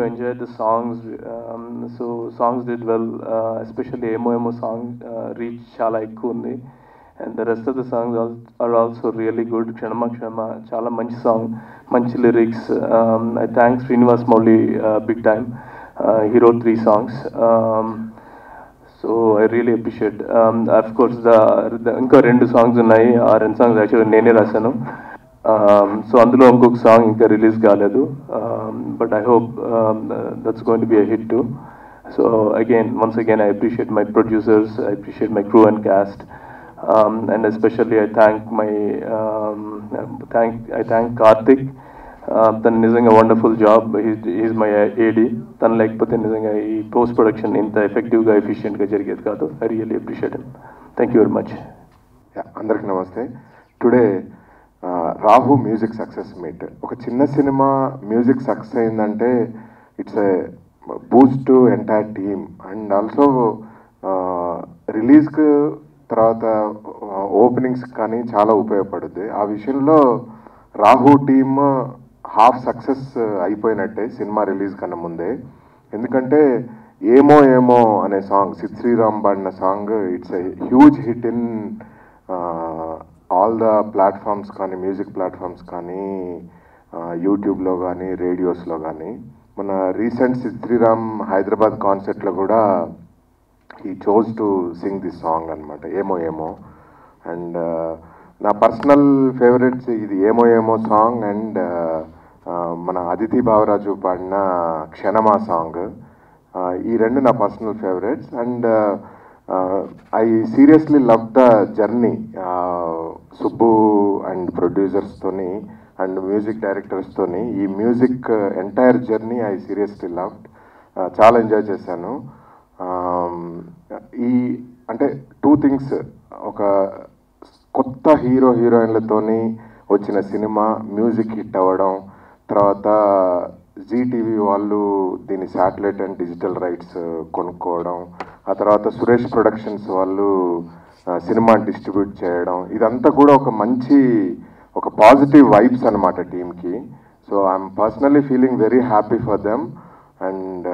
enjoyed the songs. Um, so songs did well, uh, especially Emo Emo song uh, reach చాలా ఎక్కువ ఉంది and the rest of the songs are also really good క్షణమ క్షణమ చాలా మంచి song మంచి lyrics I thanks Srinivas Mouli big time hero three songs so I really appreciate of course the ఇంకా రెండు సాంగ్స్ ఉన్నాయి ఆ రెండు సాంగ్స్ యాక్చువల్లీ నేనే రాశాను సో అందులో ఇంకొక సాంగ్ ఇంకా రిలీజ్ కాలేదు but I hope that's going to be a hit too so again once again I appreciate my producers I appreciate my crew and cast and especially I thank my thank I thank Karthik తను నిజంగా wonderful job is my A D తను లేకపోతే నిజంగా ఈ post production ఇంత ఎఫెక్టివ్గా ఎఫిషియెంట్గా జరిగేది కాదు I really appreciate thank you very much అందరికి నమస్తే today Rahu music success meet ఒక చిన్న సినిమా మ్యూజిక్ సక్సెస్ అయిందంటే it's a boost to entire team and also రిలీజ్కి తర్వాత ఓపెనింగ్స్ కానీ చాలా ఉపయోగపడుద్ది ఆ విషయంలో రాహు టీమ్ హాఫ్ సక్సెస్ అయిపోయినట్టే సినిమా రిలీజ్ కన్నా ముందే ఎందుకంటే ఏమో ఏమో అనే సాంగ్ సిద్ శ్రీరామ్ పాడిన song it's a huge hit in all the platforms కానీ మ్యూజిక్ ప్లాట్ఫామ్స్ కానీ యూట్యూబ్లో కానీ రేడియోస్లో కానీ మన రీసెంట్ సిద్ శ్రీరామ్ హైదరాబాద్ కాన్సర్ట్లో కూడా ఈ chose to sing this song అనమాట ఏమో ఏమో అండ్ నా పర్సనల్ ఫేవరెట్స్ ఇది ఏమో ఏమో సాంగ్ అండ్ మన అదితి బావరాజు పాడిన క్షణమా సాంగ్ ఈ రెండు నా personal favourites and I seriously love the journey Subbu and ప్రొడ్యూసర్స్తోని అండ్ మ్యూజిక్ డైరెక్టర్స్తోని ఈ music entire journey I seriously loved చాలా ఎంజాయ్ చేశాను ఈ అంటే టూ థింగ్స్ ఒక కొత్త హీరో హీరోయిన్లతోని వచ్చిన సినిమా మ్యూజిక్ హిట్ అవ్వడం తర్వాత జీటీవీ వాళ్ళు దీని శాటిలైట్ అండ్ డిజిటల్ రైట్స్ కొనుక్కోవడం ఆ తర్వాత సురేష్ ప్రొడక్షన్స్ వాళ్ళు సినిమా డిస్ట్రిబ్యూట్ చేయడం ఇదంతా కూడా ఒక మంచి ఒక పాజిటివ్ వైబ్స్ అనమాట టీమ్కి so I'm personally feeling very happy for them and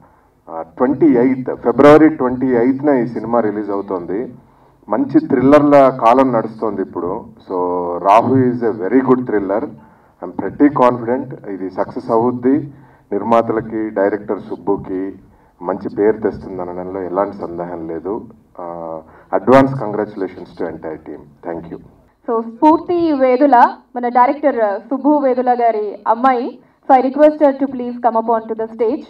twenty eighth February twenty ఎయిత్న ఈ సినిమా రిలీజ్ అవుతుంది మంచి థ్రిల్లర్ల కాలం నడుస్తుంది ఇప్పుడు so Rahu is a very good thriller I'm ప్రతి కాన్ఫిడెంట్ ఇది సక్సెస్ అవుద్ది నిర్మాతలకి డైరెక్టర్ సుబ్బుకి మంచి పేరు తెస్తుంది అనడంలో ఎలాంటి సందేహం లేదు advance congratulations to entire team thank you so Spoorthi Vedula మన డైరెక్టర్ సుబ్బు వేదుల గారి అమ్మాయి so I request to please come up on to the stage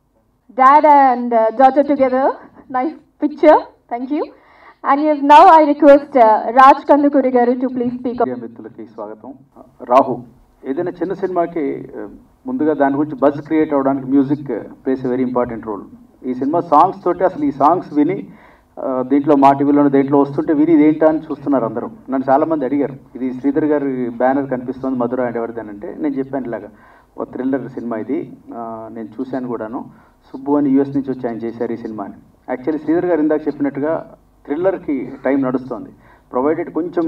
dad and daughter together nice picture thank you and as now I request Raj Kandukuri garu to please speak media మిత్రులకి స్వాగతం రాహు ఏదైనా చిన్న సినిమాకి ఆ, ముందుగా దాని గురించి బజ్ క్రియేట్ అవ్వడానికి music plays very important role ఈ సినిమా సాంగ్స్ తోటి అసలు ఈ సాంగ్స్ విని ఆ, దీంట్లో మా టీవీలోనే దేంట్లో వస్తుంటే విని ఇది ఏంటా అని చూస్తున్నారు అందరూ నన్ను చాలామంది అడిగారు ఇది శ్రీధర్ గారి బ్యానర్ కనిపిస్తుంది మధుర అండ్ ఎవరిదని అంటే నేను చెప్పాను ఇలాగా ఒక థ్రిల్లర్ సినిమా ఇది ఆ, నేను చూశాను కూడాను సుబ్బు అని యూఎస్ నుంచి వచ్చి ఆయన చేశారు ఈ సినిమాని యాక్చువల్లీ శ్రీధర్ గారు ఇందాక చెప్పినట్టుగా థ్రిల్లర్కి టైం నడుస్తుంది ప్రొవైడెడ్ కొంచెం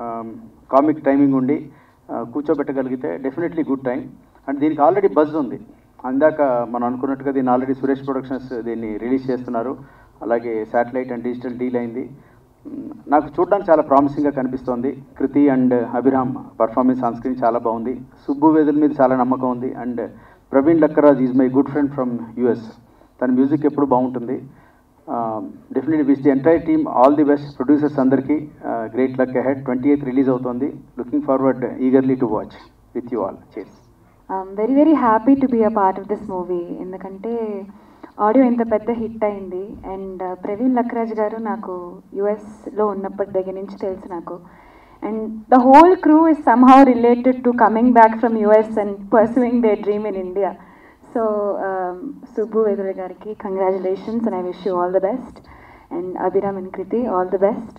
కామిక్ టైమింగ్ ఉండి ఆ, కూర్చోబెట్టగలిగితే డెఫినెట్లీ గుడ్ టైం అండ్ దీనికి ఆల్రెడీ బజ్ ఉంది అందాక మనం అనుకున్నట్టుగా దీన్ని ఆల్రెడీ సురేష్ ప్రొడక్షన్స్ దీన్ని రిలీజ్ చేస్తున్నారు అలాగే శాటిలైట్ అండ్ డిజిటల్ డీల్ అయింది మ్, నాకు చూడడానికి చాలా ప్రామిసింగ్గా కనిపిస్తోంది Kriti and Abhiram performance on screen చాలా బాగుంది సుబ్బు వేదుల మీద చాలా నమ్మకం ఉంది and Praveen Lakkaraj is my good friend from US తన మ్యూజిక్ ఎప్పుడు బాగుంటుంది definitely which the entire team all the best producers అందరికీ great luck ahead twenty eight release అవుతుంది looking forward eagerly to watch with you all చేస్ I'm very very happy to be a part of this movie ఎందుకంటే audio ఇంత పెద్ద hit అయింది and Praveen లక్రాజ్ గారు నాకు యుఎస్లో ఉన్నప్పటి దగ్గర నుంచి తెలుసు నాకు and the whole crew is somehow related to coming back from US and pursuing their dream in India so Subbu Vedula గారికి congratulations and I wish you all the best and Abhiram and Kriti all the best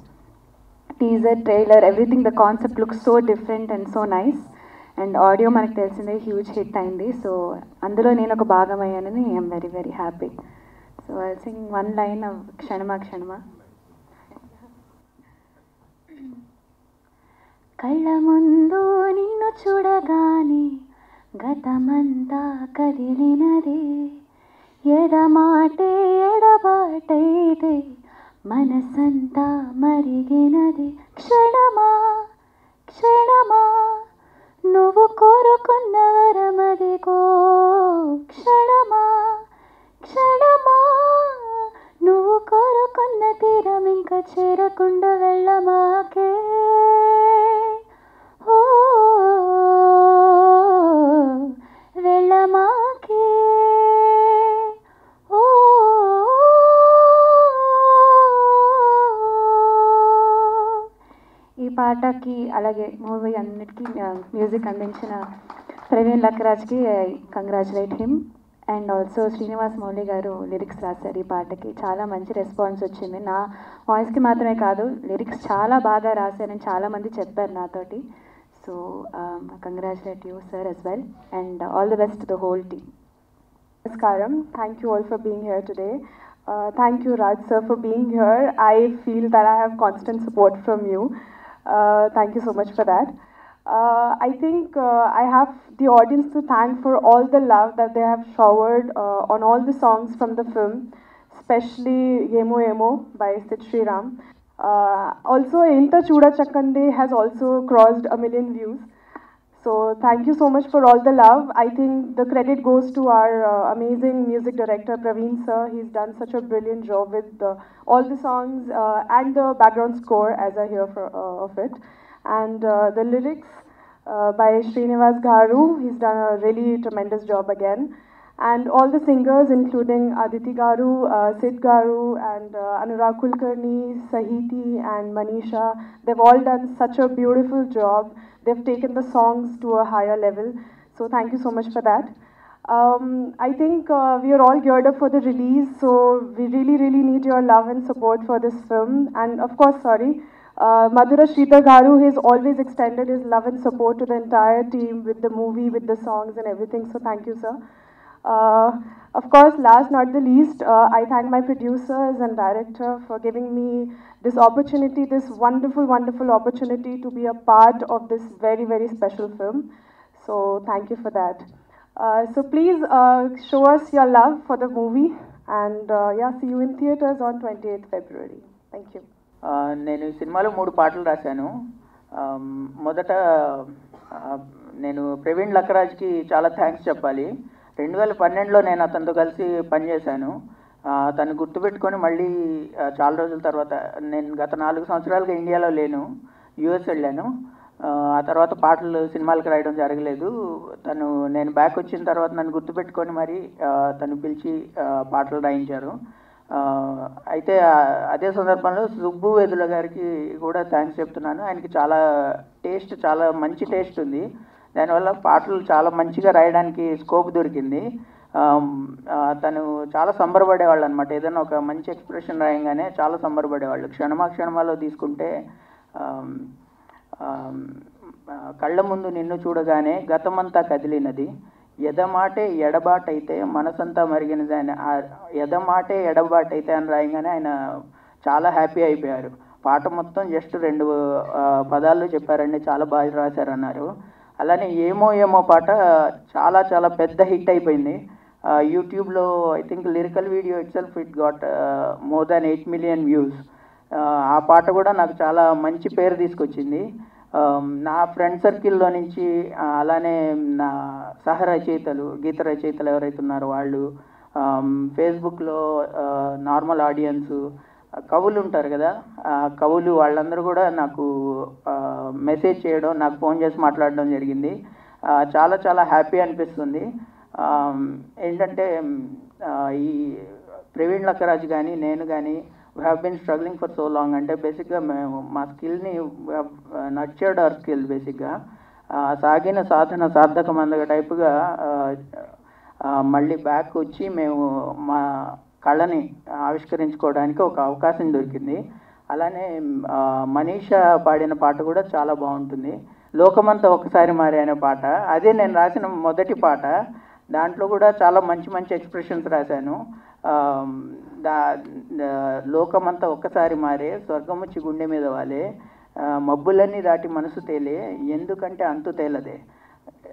teaser trailer everything the concept looks so different and so nice and audio మనకు తెలిసిందే huge hit అయింది so అందులో నేను ఒక భాగం అయ్యానని I'm very very happy so I sing one line క్షణమా క్షణమా కళ్ళ ముందు నిన్ను చూడగానే గతమంతా కదిలినది ఎడమాటే ఎడబాటైతే మనసంతా మరిగినది క్షణమా క్షణమా నువ్వు కోరుకున్న వరమదిగో క్షణమా క్షణమా నువ్వు కోరుకున్న తీరం ఇంకా చేరకుండా వెళ్ళమాకే ఓ వెళ్ళమాకే ఓ ఈ పాటకి అలాగే మూవీ అన్నిటికీ మ్యూజిక్ అందించిన ప్రవీణ్ లక్కరాజ్కి congratulate him and also Srinivas Mouli garu lyrics రాశారు ఈ పాటకి చాలా మంచి రెస్పాన్స్ వచ్చింది నా వాయిస్కి మాత్రమే కాదు లిరిక్స్ చాలా బాగా రాశారని చాలామంది చెప్పారు నాతోటి so congratulate you sir as well and all the best the whole team Namaskaram. Thank you all for being here today. Uh, thank you, Raj sir, for being here. I feel that I have constant support from you. Uh, thank you so much for that. Uh, I think uh, I have the audience to thank for all the love that they have showered uh, on all the songs from the film, especially Yemo Yemo by Sid Sriram. Uh, also, Inta Chuda Chakande has also crossed a million views. So thank you so much for all the love. I think the credit goes to our uh, amazing music director Praveen sir. He's done such a brilliant job with uh, all the songs uh, and the background score as I hear for, uh, of it, and uh, the lyrics uh, by Srinivas Garu. He's done a really tremendous job again. And all the singers, including Aditi Garu, uh, Sid Garu, and uh, Anurag Kulkarni, Sahiti, and Manisha, they've all done such a beautiful job. They've taken the songs to a higher level. So thank you so much for that. Um, I think uh, we are all geared up for the release, so we really, really need your love and support for this film. And of course, sorry, uh, Madhura Sridhar Garu has always extended his love and support to the entire team with the movie, with the songs and everything. So thank you, sir. Uh, of course, last not the least, uh, I thank my producers and director for giving me this opportunity, this wonderful, wonderful opportunity to be a part of this very, very special film. So thank you for that. Uh, so please uh, show us your love for the movie, and uh, yeah, see you in theaters on 28th February. Thank you. ఆ, నేను ఈ సినిమాలో మూడు పాటలు రాశాను ఆమ్, మొదట ఆ, నేను ప్రవీణ్ లక్కరాజ్కి చాలా థ్యాంక్స్ చెప్పాలి రెండు వేల పన్నెండులో నేను అతనితో కలిసి పనిచేశాను ఆ, తను గుర్తుపెట్టుకొని మళ్ళీ ఆ, చాలా రోజుల తర్వాత నేను గత నాలుగు సంవత్సరాలుగా ఇండియాలో లేను యూఎస్ వెళ్ళాను ఆ, ఆ తర్వాత పాటలు సినిమాలకు రాయడం జరగలేదు తను నేను బ్యాక్ వచ్చిన తర్వాత నన్ను గుర్తుపెట్టుకొని మరి ఆ, తను పిలిచి ఆ, పాటలు రాయించారు ఆ, అయితే ఆ, అదే సందర్భంలో సుబ్బు వేదుల గారికి కూడా థ్యాంక్స్ చెప్తున్నాను ఆయనకి చాలా టేస్ట్ చాలా మంచి టేస్ట్ ఉంది దానివల్ల పాటలు చాలా మంచిగా రాయడానికి స్కోప్ దొరికింది ఆమ్, ఆ, తను చాలా సంబరపడేవాళ్ళు అనమాట ఏదైనా ఒక మంచి ఎక్స్ప్రెషన్ రాయంగానే చాలా సంబరపడేవాళ్ళు క్షణమా క్షణమాలో తీసుకుంటే ఆమ్, ఆమ్, ఆ, కళ్ళ ముందు నిన్ను చూడగానే గతమంతా కదిలినది ఎదమాటే ఎడబాటైతే మనసంతా మరిగినది ఆయన ఆ ఎదమాటే ఎడబాటైతే అని రాయగానే ఆయన చాలా హ్యాపీ అయిపోయారు పాట మొత్తం జస్ట్ రెండు ఆ, పదాల్లో చెప్పారండి చాలా బాగా రాశారన్నారు అలానే ఏమో ఏమో పాట చాలా చాలా పెద్ద హిట్ అయిపోయింది ఆ, యూట్యూబ్లో I think lyrical video itself it got more than eight million views ఆ పాట కూడా నాకు చాలా మంచి పేరు తీసుకొచ్చింది ఆమ్, నా ఫ్రెండ్ సర్కిల్లో నుంచి ఆ, అలానే నా సహ రచయితలు గీత రచయితలు ఎవరైతే ఉన్నారో వాళ్ళు ఆమ్, ఫేస్బుక్లో ఆ, నార్మల్ ఆడియన్స్ ఆ, కవులు ఉంటారు కదా ఆ కవులు వాళ్ళందరూ కూడా నాకు ఆ, మెసేజ్ చేయడం నాకు ఫోన్ చేసి మాట్లాడడం జరిగింది ఆ, చాలా చాలా హ్యాపీ అనిపిస్తుంది ఆమ్, ఏంటంటే ఆ, ఈ ప్రవీణ్ లక్కరాజ్ కానీ నేను కానీ we have been struggling for so long అంటే బేసిక్గా మేము మా స్కిల్ని నర్చర్డ్ అవర్ స్కిల్ బేసిక్గా సాగిన సాధన సార్థకం అందగ టైపుగా ఆ, ఆ, మళ్ళీ బ్యాక్ వచ్చి మేము మా కళని ఆవిష్కరించుకోవడానికి ఒక అవకాశం దొరికింది అలానే ఆ, మనీషా పాడిన పాట కూడా చాలా బాగుంటుంది లోకమంతా ఒకసారి మారే అనే పాట అదే నేను రాసిన మొదటి పాట దాంట్లో కూడా చాలా మంచి మంచి ఎక్స్ప్రెషన్స్ రాశాను ఆమ్, దా దా- లోకమంతా ఒక్కసారి మారే స్వర్గం వచ్చి గుండె మీద వాలే ఆ, మబ్బులన్నీ దాటి మనసు తేలే ఎందుకంటే అంతు తేలదే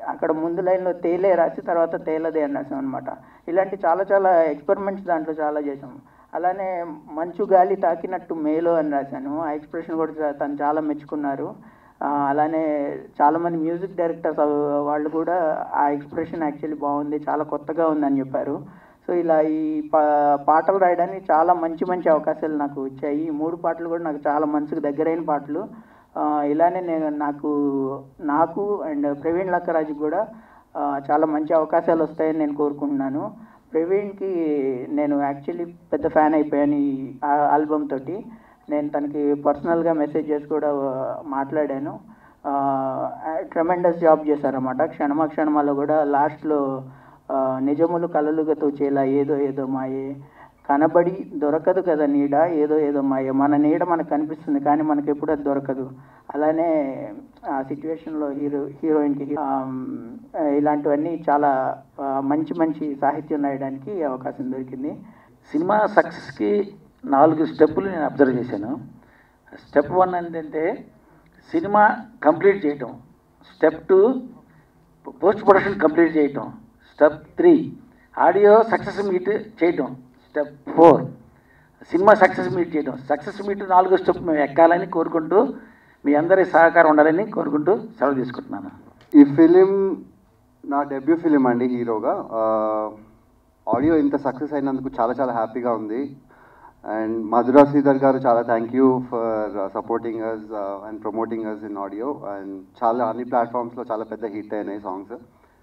అక్కడ ముందు లైన్లో తేలే రాసి తర్వాత తేలదే అని రాసాం అనమాట ఇలాంటి చాలా చాలా ఎక్స్పెరిమెంట్స్ దాంట్లో చాలా చేసాం అలానే మంచు గాలి తాకినట్టు మేలో అని రాశాను ఆ ఎక్స్ప్రెషన్ కూడా చా- తను చాలా మెచ్చుకున్నారు ఆ, అలానే చాలామంది మ్యూజిక్ డైరెక్టర్స్ వాళ్ళు కూడా ఆ ఎక్స్ప్రెషన్ యాక్చువల్లీ బాగుంది చాలా కొత్తగా ఉందని చెప్పారు సో ఇలా ఈ పా పాటలు రాయడానికి చాలా మంచి మంచి అవకాశాలు నాకు వచ్చాయి ఈ మూడు పాటలు కూడా నాకు చాలా మనసుకు దగ్గరైన పాటలు ఆ, ఇలానే నేను నాకు నాకు అండ్ ప్రవీణ్ లక్కరాజుకి కూడా ఆ, చాలా మంచి అవకాశాలు వస్తాయని నేను కోరుకుంటున్నాను ప్రవీణ్కి నేను యాక్చువల్లీ పెద్ద ఫ్యాన్ అయిపోయాను ఈ ఆల్బమ్ తోటి నేను తనకి పర్సనల్గా మెసేజ్ చేసి కూడా ఆ, మాట్లాడాను ట్రెమెండస్ జాబ్ చేశారన్నమాట క్షణమ క్షణమాలో కూడా లాస్ట్లో నిజములు కలలుగా తోచేలా ఏదో ఏదో మాయే కనబడి దొరకదు కదా నీడ ఏదో ఏదో మాయ మన నీడ మనకు కనిపిస్తుంది కానీ మనకి ఎప్పుడు అది దొరకదు అలానే ఆ సిచ్యువేషన్లో హీరో హీరోయిన్కి ఆమ్, ఇలాంటివన్నీ చాలా ఆ, మంచి మంచి సాహిత్యం రాయడానికి అవకాశం దొరికింది సినిమా సక్సెస్కి నాలుగు స్టెప్పులు నేను అబ్జర్వ్ చేశాను స్టెప్ వన్ ఏంటంటే సినిమా కంప్లీట్ చేయటం step two post production complete చేయటం step three audio success meet చేయటం step four cinema success meet చేయటం సక్సెస్ మీట్ నాలుగో స్టెప్ మేము ఎక్కాలని కోరుకుంటూ మీ అందరి సహకారం ఉండాలని కోరుకుంటూ సెలవు తీసుకుంటున్నాను ఈ ఫిలిం నా డెబ్యూ ఫిలిం అండి హీరోగా ఆడియో ఇంత సక్సెస్ అయినందుకు చాలా చాలా హ్యాపీగా ఉంది అండ్ మధురా శ్రీధర్ గారు చాలా thank you for supporting us and promoting us in audio and చాలా అన్ని ప్లాట్ఫామ్స్లో చాలా పెద్ద హిట్ అయినాయి songs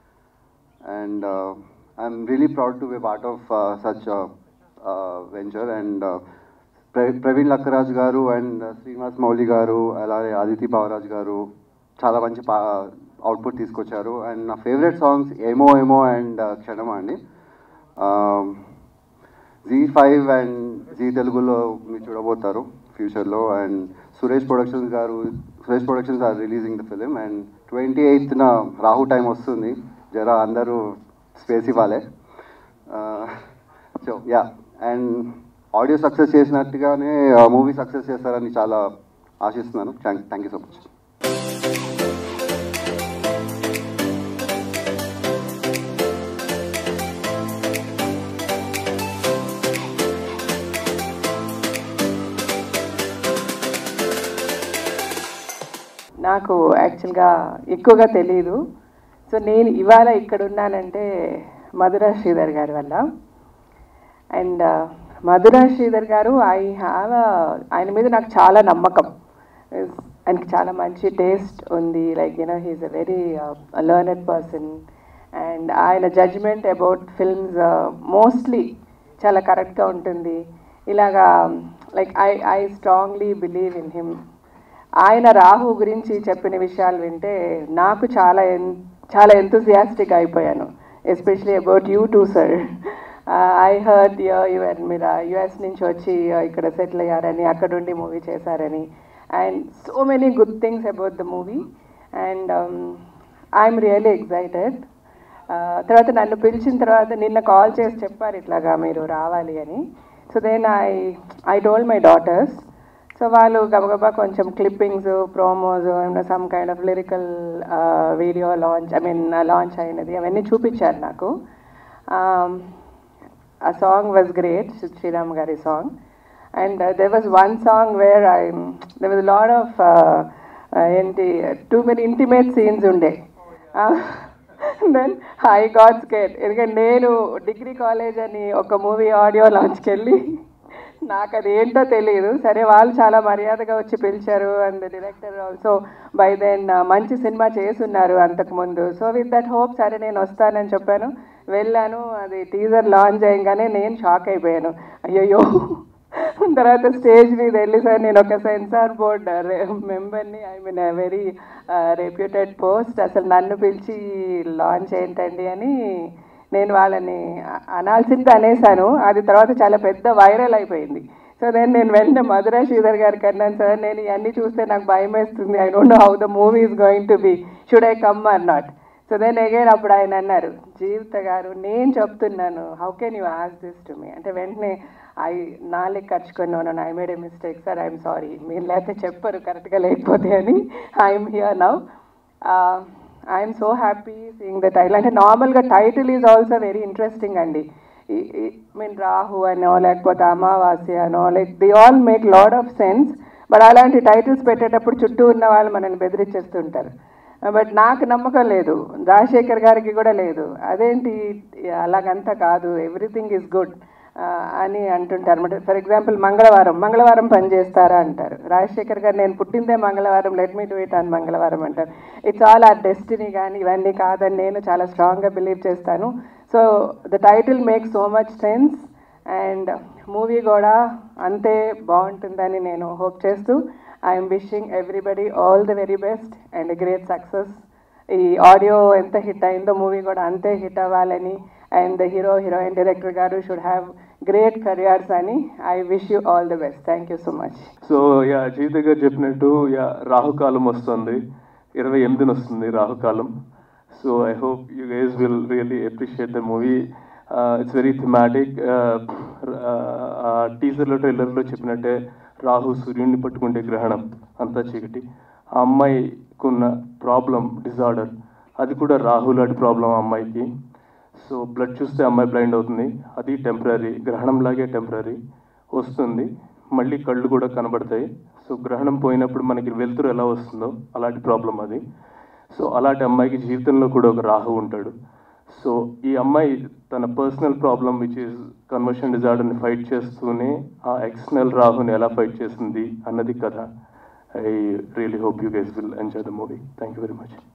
and I'm really proud to be part of such venture and Praveen Lakkaraj garu and Srinivas Mouli గారు అలాగే ఆదితి పావరాజ్ గారు చాలా మంచి పా అవుట్పుట్ తీసుకొచ్చారు అండ్ నా ఫేవరెట్ సాంగ్స్ ఏమో ఏమో అండ్ క్షణమా అండి జీ ఫైవ్ అండ్ జీ తెలుగులో మీరు చూడబోతారు ఫ్యూచర్లో and Suresh productions garu Suresh productions are releasing the film and twenty ఎయిత్న రాహు టైం వస్తుంది జరా అందరూ స్పేస్ ఇవ్వాలి so yeah and audio success చేసినట్టుగానే మూవీ సక్సెస్ చేస్తారని చాలా ఆశిస్తున్నాను థ్యాంక్ యూ సో మచ్ నాకు యాక్చువల్గా ఎక్కువగా తెలియదు సో నేను ఇవాళ ఇక్కడ ఉన్నానంటే మధురా శ్రీధర్ గారి వల్ల అండ్ మధురా శ్రీధర్ గారు ఐ హ్యావ్ ఆయన మీద నాకు చాలా నమ్మకం ఆయనకి చాలా మంచి టేస్ట్ ఉంది like you know he's a very learned person and ఆయన జడ్జ్మెంట్ అబౌట్ ఫిల్మ్స్ మోస్ట్లీ చాలా కరెక్ట్గా ఉంటుంది ఇలాగా like I I strongly believe in him ఆయన రాహు గురించి చెప్పిన విషయాలు వింటే నాకు చాలా ఎన్ చాలా ఎంతజియాస్టిక్ అయిపోయాను especially about you too sir I heard your మీరు యుఎస్ నుంచి వచ్చి uh, ఇక్కడ సెటిల్ అయ్యారని అక్కడ ఉండి మూవీ చేశారని and so many good things about the movie and I'm really excited తర్వాత నన్ను పిలిచిన తర్వాత నిన్న కాల్ చేసి చెప్పారు ఇట్లాగా మీరు రావాలి అని so then I I told my daughters so వాళ్ళు గబగబా కొంచెం clippings promos some kind of lyrical video launch I mean launch అయినది అవన్నీ చూపించారు నాకు ఆ సాంగ్ వాజ్ గ్రేట్ శ్రీరామ్ గారి song and there was one song where I there was lot of ఏంటి టూ మెనీ ఇంటిమేట్ సీన్స్ ఉండే దెన్ ఐ గాడ్ స్కేట్ ఎందుకంటే నేను డిగ్రీ కాలేజ్ అని ఒక మూవీ ఆడియో లాంచ్కి వెళ్ళి నాకు అది ఏంటో తెలియదు సరే వాళ్ళు చాలా మర్యాదగా వచ్చి పిలిచారు and director also by then మంచి సినిమా చేసున్నారు అంతకుముందు సో విత్ దట్ హోప్ సరే నేను వస్తానని చెప్పాను వెళ్ళాను అది టీజర్ లాంచ్ అయ్యగానే నేను షాక్ అయిపోయాను అయ్యయ్యో తర్వాత స్టేజ్ మీద వెళ్ళి సార్ నేను ఒక సెన్సార్ బోర్డ్ మెంబర్ని I mean very reputed post అసలు నన్ను పిలిచి లాంచ్ ఏంటండి అని నేను వాళ్ళని అ- అనాల్సింది అనేసాను అది తర్వాత చాలా పెద్ద వైరల్ అయిపోయింది సో దెన్ నేను వెంటనే మధురా శ్రీధర్ గారికి అన్నాను సార్ నేను ఇవన్నీ చూస్తే నాకు భయం వేస్తుంది I don't know how the movie is going to be should I come or not so then again అప్పుడు ఆయన అన్నారు జీవిత గారు నేను చెప్తున్నాను how can you ask this to me అంటే వెంటనే ఐ నా లెక్క ఖర్చుకున్నాను I made a mistake sir I'm sorry మీరు లేకపోతే చెప్పరు కరెక్ట్గా లేకపోతే అని I'm here now I'm so happy seeing the title అంటే నార్మల్గా title is also very interesting అండి మీన్ రాహు అనో లేకపోతే అమావాస్య అనో like the all make lot of sense but అలాంటి టైటిల్స్ పెట్టేటప్పుడు చుట్టూ ఉన్న వాళ్ళు మనల్ని బెదిరించేస్తుంటారు బట్ నాకు నమ్మకం లేదు రాజశేఖర్ గారికి కూడా లేదు అదేంటి అలాగంతా కాదు ఎవ్రీథింగ్ ఈజ్ గుడ్ అని అంటుంటారు అనమాట ఫర్ ఎగ్జాంపుల్ మంగళవారం మంగళవారం పని చేస్తారా అంటారు రాజశేఖర్ గారు నేను పుట్టిందే మంగళవారం let me do it on మంగళవారం అంటారు ఇట్స్ ఆల్ ఆ డెస్టినీ కానీ ఇవన్నీ కాదని నేను చాలా స్ట్రాంగ్గా బిలీవ్ చేస్తాను so the title make so much sense and movie కూడా అంతే బాగుంటుందని నేను హోప్ చేస్తూ I'm wishing everybody all the very best and great success ఈ ఆడియో ఎంత హిట్ అయిందో మూవీ కూడా అంతే హిట్ అవ్వాలని and the hero heroine director garu should have great careers అని I wish you all the best thank you so much so yeah Jeevitha garu చెప్పినట్టు yeah రాహుకాలం వస్తుంది ఇరవై ఎనిమిదిన వస్తుంది రాహుకాలం so I hope you guys will really appreciate the movie it's very thematic టీజర్లో ట్రైలర్లో చెప్పినట్టే రాహు సూర్యుడిని పట్టుకుంటే గ్రహణం అంతా చీకటి ఆ అమ్మాయికున్న ప్రాబ్లం డిజార్డర్ అది కూడా రాహు లాంటి ప్రాబ్లం ఆ అమ్మాయికి సో బ్లడ్ చూస్తే అమ్మాయి బ్లైండ్ అవుతుంది అది టెంపరీ గ్రహణం లాగే టెంపరీ వస్తుంది మళ్ళీ కళ్ళు కూడా కనబడతాయి సో గ్రహణం పోయినప్పుడు మనకి వెలుతురు ఎలా వస్తుందో అలాంటి ప్రాబ్లం అది సో అలాంటి అమ్మాయికి జీవితంలో కూడా ఒక రాహు ఉంటాడు సో ఈ అమ్మాయి తన personal problem which is conversion డిజార్డర్ని ఫైట్ చేస్తూనే ఆ ఎక్స్టర్నల్ రాహుని ఎలా ఫైట్ చేసింది అన్నది కథ I really hope you guys will enjoy the movie thank you very much